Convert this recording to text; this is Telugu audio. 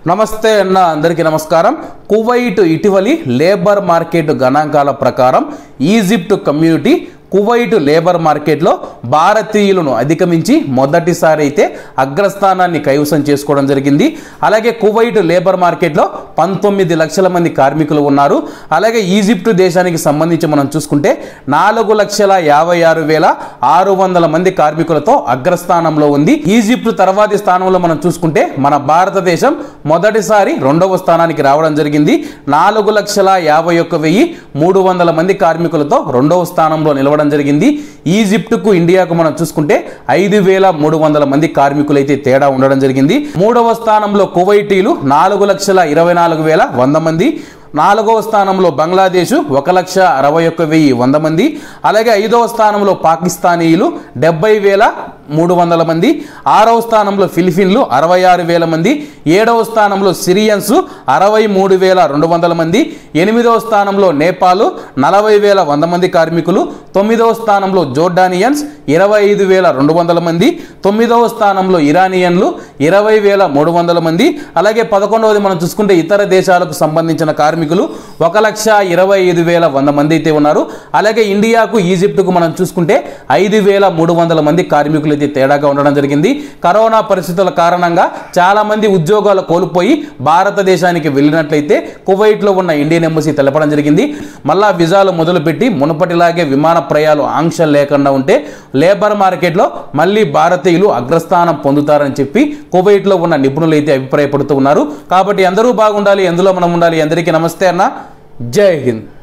నమస్తే అన్న అందరికీ నమస్కారం కువైట్ ఇటీవలి లేబర్ మార్కెట్ గణాంకాల ప్రకారం ఈజిప్ట్ కమ్యూనిటీ కువైట్ లేబర్ మార్కెట్లో భారతీయులను అధిగమించి మొదటిసారి అయితే అగ్రస్థానాన్ని కైవసం చేసుకోవడం జరిగింది అలాగే కువైట్ లేబర్ మార్కెట్లో పంతొమ్మిది లక్షల మంది కార్మికులు ఉన్నారు అలాగే ఈజిప్ట్ దేశానికి సంబంధించి మనం చూసుకుంటే నాలుగు లక్షల యాభై ఆరు వేల ఆరు వందల మంది కార్మికులతో అగ్రస్థానంలో ఉంది ఈజిప్ట్ తర్వాతి స్థానంలో మనం చూసుకుంటే మన భారతదేశం మొదటిసారి రెండవ స్థానానికి రావడం జరిగింది నాలుగు లక్షల యాభై ఒక్క వెయ్యి మూడు వందల మంది కార్మికులతో రెండవ స్థానంలో నిలవడం జరిగింది ఈజిప్టుకు ఇండియాకు మనం చూసుకుంటే ఐదు వేల మూడు వందల మంది కార్మికులైతే తేడా ఉండడం జరిగింది మూడవ స్థానంలో కువైటీలు నాలుగు లక్షల ఇరవై నాలుగు వేల వంద మంది నాలుగవ స్థానంలో బంగ్లాదేశ్ ఒక లక్ష అరవై ఒక్క వెయ్యి వంద మంది అలాగే ఐదవ స్థానంలో పాకిస్తానీయులు డెబ్బై వేల మూడు వందల మంది ఆరవ స్థానంలో ఫిలిపిన్లు అరవై ఆరు వేల మంది ఏడవ స్థానంలో సిరియన్స్ అరవై మూడు వేల రెండు వందల మంది ఎనిమిదవ స్థానంలో నేపాల్ నలభై వేల వంద మంది కార్మికులు తొమ్మిదవ స్థానంలో జోర్డానియన్స్ ఇరవై ఐదు వేల రెండు వందల మంది తొమ్మిదవ స్థానంలో ఇరానియన్లు ఇరవై వేల మూడు వందల మంది అలాగే పదకొండవది మనం చూసుకుంటే ఇతర దేశాలకు సంబంధించిన కార్మికులు ఒక లక్ష ఇరవై ఐదు వేల వంద మంది అయితే ఉన్నారు అలాగే ఇండియాకు ఈజిప్టుకు మనం చూసుకుంటే ఐదు వేల మూడు వందల మంది కార్మికులు అయితే తేడాగా ఉండడం జరిగింది కరోనా పరిస్థితుల కారణంగా చాలా మంది ఉద్యోగాలు కోల్పోయి భారతదేశానికి వెళ్ళినట్లయితే కువైట్లో ఉన్న ఇండియన్ ఎంబసీ తెలపడం జరిగింది మళ్ళా విజాలు మొదలుపెట్టి మునుపటిలాగే విమాన ప్రయాలు ఆంక్షలు లేకుండా ఉంటే లేబర్ మార్కెట్లో మళ్ళీ భారతీయులు అగ్రస్థానం పొందుతారని చెప్పి కువైట్లో ఉన్న నిపుణులు అయితే అభిప్రాయపడుతూ ఉన్నారు కాబట్టి అందరూ బాగుండాలి ఎందులో మనం ఉండాలి అందరికీ నమస్తే అన్న జై హింద్